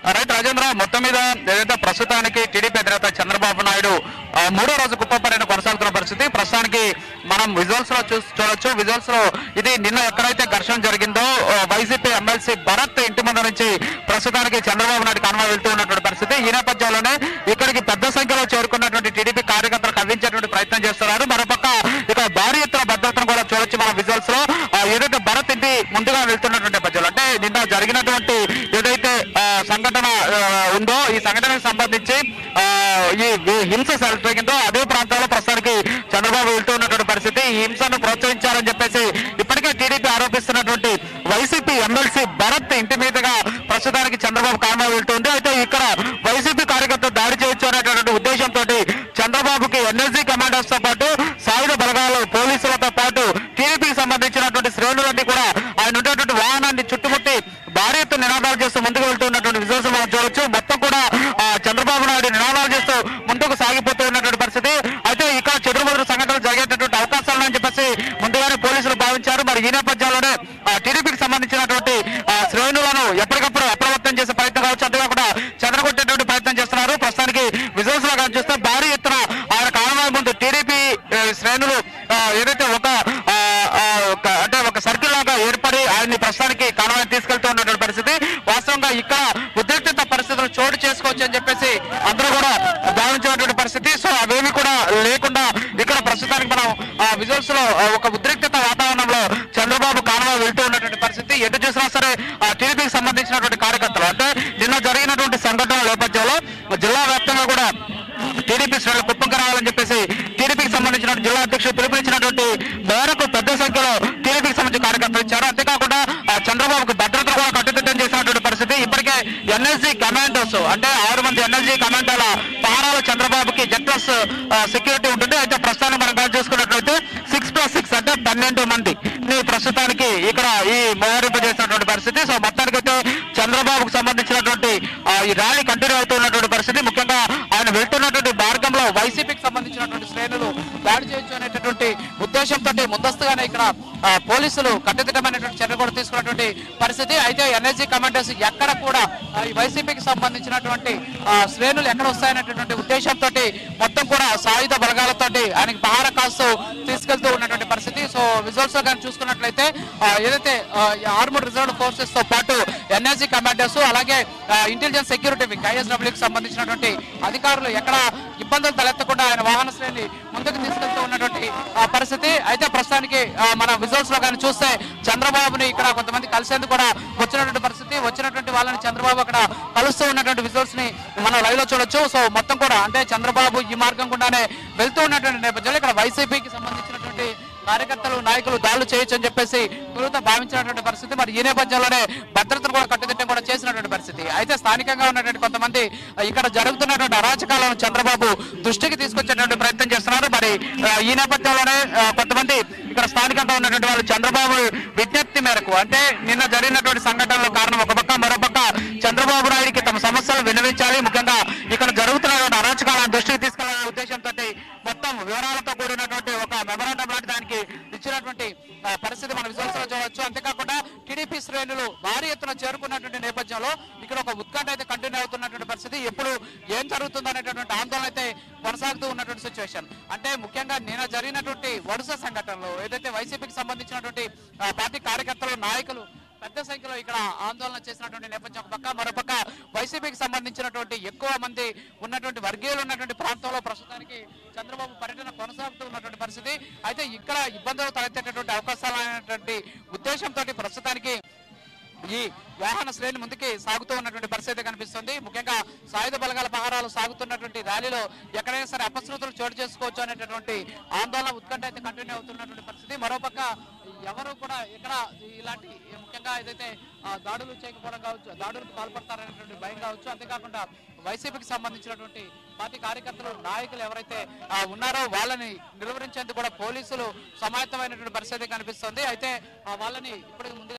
right Rajendra మొత్తం మీద ఏదైతే ప్రస్తుతానికి టీడీపీ అధినేత చంద్రబాబు నాయుడు ఆ, మూడో రోజు కుప్ప పర్యటన కొనసాగుతున్న పరిస్థితి ప్రస్తుతానికి మనం విజువల్స్ లో చూ చూడొచ్చు విజువల్స్ లో ఇది నిన్న ఎక్కడైతే ఘర్షణ జరిగిందో ఆ, వైసీపీ ఎమ్మెల్సీ భరత్ ఇంటి ముందు నుంచి ప్రస్తుతానికి చంద్రబాబు నాయుడు కాన్వా వెళ్తూ ఉన్నటువంటి పరిస్థితి ఈ నేపథ్యంలోనే ఇక్కడికి పెద్ద సంఖ్యలో చేరుకున్నటువంటి టీడీపీ కార్యకర్తలు కవ్వించేటువంటి ప్రయత్నం చేస్తున్నారు మరోపక్క ఇక భారీ ఎత్తున భద్రతను కూడా చూడొచ్చు మన విజువల్స్ లో ఆ, ఏదైతే భరత్ ఇంటి ముందుగా వెళ్తున్నటువంటి నేపథ్యంలో అంటే నిన్న జరిగినటువంటి ఏదైతే ఆ, సంఘటన ఆ, ఉందో ఈ సంఘటనకు సంబంధించి ఆ, ఈ ఈ హింస జరిగిందో అదే ప్రాంతంలో ప్రస్తుతానికి చంద్రబాబు వెళ్తూ ఉన్నటువంటి పరిస్థితి ఈ హింసను ప్రోత్సహించారని చెప్పేసి ఇప్పటికే టీడీపీ ఆరోపిస్తున్నటువంటి వైసీపీ ఎమ్మెల్సీ భరత్ ఇంటి మీదుగా ప్రస్తుతానికి చంద్రబాబు కారణం వెళ్తుంది అయితే ఇక్కడ వైసీపీ కార్యకర్తలు దాడి చేయొచ్చు అనేటువంటి ఉద్దేశంతో చంద్రబాబుకి ఎన్ఎస్జీ కమాండర్స్ తో పాటు సాయుధ బలగాలు పోలీసులతో పాటు టీడీపీకి సంబంధించినటువంటి శ్రేణులన్నీ కూడా ఆయన ఉండేటువంటి వాహనాన్ని చుట్టుముట్టి భారీ ఎత్తున నినాదాలు చేస్తూ ముందుకు వెళ్తున్నటువంటి విజువల్స్ మనం చూడొచ్చు మొత్తం కూడా ఆ, చంద్రబాబు నాయుడు నినాదాలు చేస్తూ ముందుకు సాగిపోతూ ఉన్నటువంటి పరిస్థితి అయితే ఇక్కడ చెదురుమదురు సంఘటనలు జరిగేటటువంటి అవకాశాలు అని చెప్పేసి ముందుగానే పోలీసులు భావించారు మరి ఈ నేపథ్యంలోనే ఆ, టీడీపీకి సంబంధించినటువంటి ఆ, శ్రేణులను ఎప్పటికప్పుడు అప్రమత్తం చేసే ప్రయత్నం కావచ్చు అంతేకాకుండా చెదరగొట్టేటువంటి ప్రయత్నం చేస్తున్నారు ప్రస్తుతానికి విజువల్స్ లో కానీ చూస్తే భారీ ఎత్తున ఆయన కారణాల ముందు టీడీపీ ఆ, శ్రేణులు ఆ, ఏదైతే ఒక ఆ, ఆ, ఒక అంటే ఒక సర్కిల్ లాగా ఏర్పడి ఆయన్ని ప్రస్తుతానికి కారణాన్ని తీసుకెళ్తూ ఉన్నటువంటి పరిస్థితి వాస్తవంగా ఇక్కడ ఉద్రిక్తత పరిస్థితులు చోటు చేసుకోవచ్చు అని చెప్పేసి అందరూ కూడా భావించినటువంటి పరిస్థితి సో అవేమి కూడా లేకుండా ఇక్కడ ప్రస్తుతానికి మనం విజువల్స్ లో ఆ, ఒక ఉద్రిక్తత వాతావరణంలో చంద్రబాబు కారణంగా వెళ్తూ ఉన్నటువంటి పరిస్థితి ఎటు చూసినా సరే ఆ టీడీపీకి సంబంధించినటువంటి కార్యకర్తలు అంటే నిన్న జరిగినటువంటి సంఘటన నేపథ్యంలో జిల్లా వ్యాప్తంగా కూడా టీడీపీ శ్రేణులు కుప్పంకి రావాలని చెప్పేసి టీడీపీకి సంబంధించిన జిల్లా అధ్యక్షుడు పిలుపునిచ్చినటువంటి మేరకు పెద్ద సంఖ్యలో టీడీపీకి సంబంధించిన కార్యకర్తలు ఇచ్చారు అంతేకాకుండా ఆ, చంద్రబాబుకు భద్రత కూడా కట్టుదిట్టం చేసినటువంటి పరిస్థితి ఇప్పటికే ఎన్ఎస్జీ కమాండోస్ అంటే ఆరు మంది ఎన్ఎస్జీ కమాండోల పహారాలు చంద్రబాబుకి జెడ్ ప్లస్ సెక్యూరిటీ ఉంటుంది అయితే ప్రస్తుతానికి మనం కాల్ చూసుకున్నట్లయితే సిక్స్ ప్లస్ సిక్స్ అంటే పన్నెండు మంది ని ప్రస్తుతానికి ఇక్కడ ఈ మోహరింప చేసినటువంటి పరిస్థితి సో మొత్తానికి అయితే చంద్రబాబుకు సంబంధించినటువంటి ఆ, ఈ ర్యాలీ కంటిన్యూ అవుతున్నటువంటి పరిస్థితి ముఖ్యంగా ఆయన వెళ్తున్నటువంటి మార్గంలో వైసీపీకి సంబంధించినటువంటి శ్రేణులు దాడి చేయొచ్చు అనేటటువంటి ఉద్దేశంతో ముందస్తుగానే ఇక్కడ ఆ, పోలీసులు కట్టుదిట్టమైనటువంటి చర్య కూడా తీసుకున్నటువంటి పరిస్థితి అయితే ఎన్ఎస్జీ కమాండర్స్ ఎక్కడ కూడా ఆ, ఈ వైసీపీకి సంబంధించినటువంటి ఆ, శ్రేణులు ఎక్కడ వస్తాయనేటటువంటి ఉద్దేశంతో మొత్తం కూడా సాయుధ బలగాలతోటి ఆయనకి పహార కాస్తూ తీసుకెళ్తూ ఉన్నటువంటి పరిస్థితి సో విజువల్స్ లో కానీ చూసుకున్నట్లయితే ఆ, ఏదైతే ఆర్మడ్ రిజర్వ్ ఫోర్సెస్ తో పాటు ఎన్ఎస్జీ కమాండర్స్ అలాగే ఇంటెలిజెన్స్ సెక్యూరిటీ వింగ్ ఐఎస్డబ్ల్యూకి సంబంధించినటువంటి అధికారులు ఎక్కడ ఇబ్బందులు తలెత్తకుండా ఆయన వాహన శ్రేణి ముందుకు తీసుకెళ్తూ ఉన్నటువంటి ఆ, పరిస్థితి అయితే ప్రస్తుతానికి ఆ, మన విజువల్స్ లో కానీ చూస్తే చంద్రబాబుని ఇక్కడ కొంతమంది కలిసేందుకు కూడా వచ్చినటువంటి పరిస్థితి వచ్చినటువంటి వాళ్ళని చంద్రబాబు అక్కడ కలుస్తూ ఉన్నటువంటి విజువల్స్ ని మనం లైవ్ లో చూడొచ్చు సో మొత్తం కూడా అంటే చంద్రబాబు ఈ మార్గం గుండానే వెళ్తూ ఉన్నటువంటి నేపథ్యంలో ఇక్కడ వైసీపీకి సంబంధించినటువంటి కార్యకర్తలు నాయకులు దాడులు చేయొచ్చు అని చెప్పేసి తొలుత భావించినటువంటి పరిస్థితి మరి ఈ నేపథ్యంలోనే భద్రతను కూడా కట్టుదిట్టం కూడా చేసినటువంటి పరిస్థితి అయితే స్థానికంగా ఉన్నటువంటి కొంతమంది ఇక్కడ జరుగుతున్నటువంటి అరాచకాలను చంద్రబాబు దృష్టికి తీసుకొచ్చేటువంటి ప్రయత్నం చేస్తున్నారు మరి ఆ, ఈ నేపథ్యంలోనే ఆ, కొంతమంది ఇక్కడ స్థానికంగా ఉన్నటువంటి వాళ్ళు చంద్రబాబు విజ్ఞప్తి మేరకు అంటే నిన్న జరిగినటువంటి సంఘటనల కారణం ఒక పక్క మరో పక్క చంద్రబాబు నాయుడికి తమ సమస్యలు విన్నవించాలి ముఖ్యంగా ఇక్కడ జరుగుతున్నటువంటి అరాచకాలను దృష్టికి తీసుకెళ్లాలనే ఉద్దేశంతో మొత్తం వివరాలతో కూడినటువంటి ఒక మెమరాండం లాంటి దానికి ఇచ్చినటువంటి ఆ, పరిస్థితి మన విజువల్స్ లో చూడవచ్చు అంతేకాకుండా టీడీపీ శ్రేణులు భారీ ఎత్తున చేరుకున్నటువంటి నేపథ్యంలో ఇక్కడ ఒక ఉత్కంఠ అయితే కంటిన్యూ అవుతున్నటువంటి పరిస్థితి ఎప్పుడు ఏం జరుగుతుంది అనేటటువంటి ఆందోళన అయితే కొనసాగుతూ ఉన్నటువంటి సిచ్యువేషన్ అంటే ముఖ్యంగా నిన్న జరిగినటువంటి వరుస సంఘటనలు ఏదైతే వైసీపీకి సంబంధించినటువంటి ఆ, పార్టీ కార్యకర్తలు నాయకులు పెద్ద సంఖ్యలో ఇక్కడ ఆందోళన చేసినటువంటి నేపథ్యం ఒక పక్క మరోపక్క వైసీపీకి సంబంధించినటువంటి ఎక్కువ మంది ఉన్నటువంటి వర్గీయులు ఉన్నటువంటి ప్రాంతంలో ప్రస్తుతానికి చంద్రబాబు పర్యటన కొనసాగుతూ ఉన్నటువంటి పరిస్థితి అయితే ఇక్కడ ఇబ్బందులు తలెత్తేటటువంటి అవకాశాలు అనేటువంటి ఉద్దేశంతో ప్రస్తుతానికి ఈ వాహన శ్రేణి ముందుకి సాగుతూ ఉన్నటువంటి పరిస్థితి కనిపిస్తుంది ముఖ్యంగా సాయుధ బలగాల పహారాలు సాగుతున్నటువంటి ర్యాలీలో ఎక్కడైనా సరే అపశృతులు చోటు చేసుకోవచ్చు అనేటటువంటి ఆందోళన ఉత్కంఠ అయితే కంటిన్యూ అవుతున్నటువంటి పరిస్థితి మరోపక్క ఎవరు కూడా ఇక్కడ ఇలాంటి ముఖ్యంగా ఏదైతే ఆ, దాడులు చేయకపోవడం కావచ్చు దాడులకు పాల్పడతారనేటువంటి భయం కావచ్చు అంతేకాకుండా వైసీపీకి సంబంధించినటువంటి పార్టీ కార్యకర్తలు నాయకులు ఎవరైతే ఆ, ఉన్నారో వాళ్ళని నిలువరించేందుకు కూడా పోలీసులు సమాయత్తమైనటువంటి పరిస్థితి కనిపిస్తుంది అయితే ఆ, వాళ్ళని ఇప్పుడు ముందు